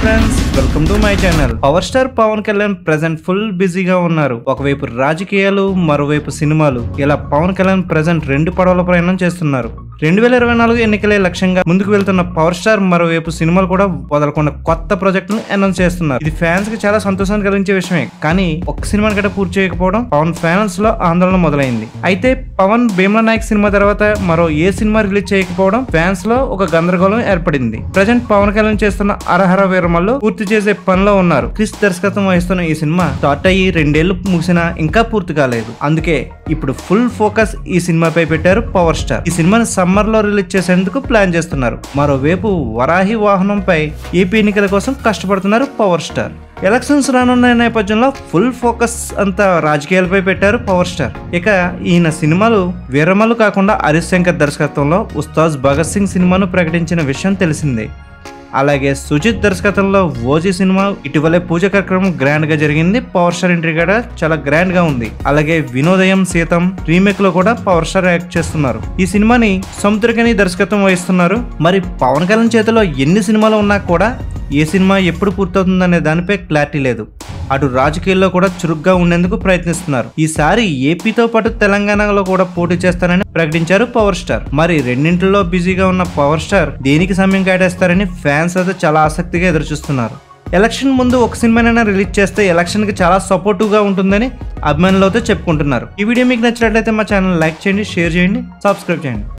friends welcome to my channel power star Pawan Kalyan present full బిజీగా ఉన్నారు ఒకవైపు రాజకీయాలు మరోవైపు సినిమాలు ఇలా పవన్ కళ్యాణ్ ప్రెసెంట్ రెండు పడవల ప్రయాణం చేస్తున్నారు రెండు వేల ఇరవై నాలుగు ఎన్నికలే లక్ష్యంగా ముందుకు వెళ్తున్న పవర్ స్టార్ మరోవైపు సినిమాలు కూడా వదలకుండా కొత్త ప్రాజెక్టులను అనౌన్స్ చేస్తున్నారు ఇది ఫ్యాన్స్ కి చాలా సంతోషాన్ని కలిగించే విషయమే కానీ ఒక్క సినిమాని గట్రా పూర్తి చేయకపోవడం పవన్ ఫ్యాన్స్ లో ఆందోళన మొదలైంది అయితే పవన్ భీమ్లా నాయక్ సినిమా తర్వాత మరో ఏ సినిమా రిలీజ్ చేయకపోవడం ఫ్యాన్స్ లో ఒక గందరగోళం ఏర్పడింది ప్రజెంట్ పవన్ కళ్యాణ్ చేస్తున్న అరహర వీరమల్లో పూర్తి చేసే పనిలో ఉన్నారు క్రిస్ దర్శకత్వం వహిస్తున్న ఈ సినిమా స్టార్ట్ అయ్యి రెండేళ్లు ముగిసినా ఇంకా పూర్తి కాలేదు అందుకే ఇప్పుడు ఫుల్ ఫోకస్ ఈ సినిమాపై పెట్టారు పవర్ స్టార్ ఈ సినిమాని సమ్మర్ లో రిలీజ్ చేసేందుకు ప్లాన్ చేస్తున్నారు మరోవైపు వరాహి వాహనంపై ఏపీ ఎన్నికల కోసం కష్టపడుతున్నారు పవర్ స్టార్ ఎలక్షన్స్ రానున్న నేపథ్యంలో ఫుల్ ఫోకస్ అంతా రాజకీయాలపై పెట్టారు పవర్ స్టార్ ఇక ఈయన సినిమాలు వీరమలు కాకుండా హరీష్ శంకర్ దర్శకత్వంలో ఉస్తాజ్ భగత్ సింగ్ సినిమాను ప్రకటించిన విషయం తెలిసిందే అలాగే సుజిత్ దర్శకత్వంలో ఓజీ సినిమా ఇటీవలే పూజ కార్యక్రమం గ్రాండ్ గా జరిగింది పవర్ స్టార్ ఎంట్రీ కూడా చాలా గ్రాండ్ గా ఉంది అలాగే వినోదయం సీతం రీమేక్ లో కూడా పవర్ స్టార్ యాక్ట్ చేస్తున్నారు ఈ సినిమాని సముద్రకని దర్శకత్వం వహిస్తున్నారు మరి పవన్ కళ్యాణ్ చేతిలో ఎన్ని సినిమాలు ఉన్నా కూడా ఏ సినిమా ఎప్పుడు పూర్తవుతుందనే దానిపై క్లారిటీ లేదు అటు రాజకీయాల్లో కూడా చురుగ్గా ఉండేందుకు ప్రయత్నిస్తున్నారు ఈసారి ఏపీతో పాటు తెలంగాణలో కూడా పోటీ చేస్తారని ప్రకటించారు పవర్ స్టార్ మరి రెండింటిలో బిజీగా ఉన్న పవర్ స్టార్ దేనికి సమయం కేటాయిస్తారని ఫ్యాన్స్ అయితే చాలా ఆసక్తిగా ఎదురుచూస్తున్నారు ఎలక్షన్ ముందు ఒక సినిమానైనా రిలీజ్ చేస్తే ఎలక్షన్ కి చాలా సపోర్టివ్ గా ఉంటుందని అభిమానులతో చెప్పుకుంటున్నారు ఈ వీడియో మీకు నచ్చినట్లయితే మా ఛానల్ లైక్ చేయండి షేర్ చేయండి సబ్స్క్రైబ్ చేయండి